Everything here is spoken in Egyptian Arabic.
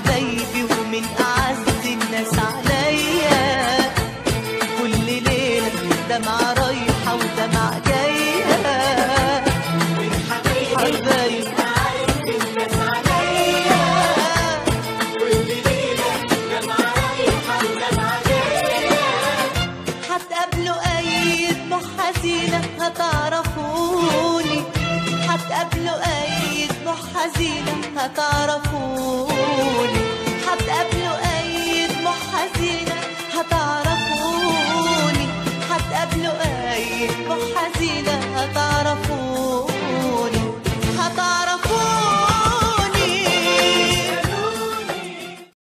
حبايبي ومن أعز الناس عليا كل ليلة دمعة رايحة ودمعة جاية من حبايبي هتقابلوا أي دموع حزينة هتعرفوني هتقابلوا أي دموع حزينة هتعرفوني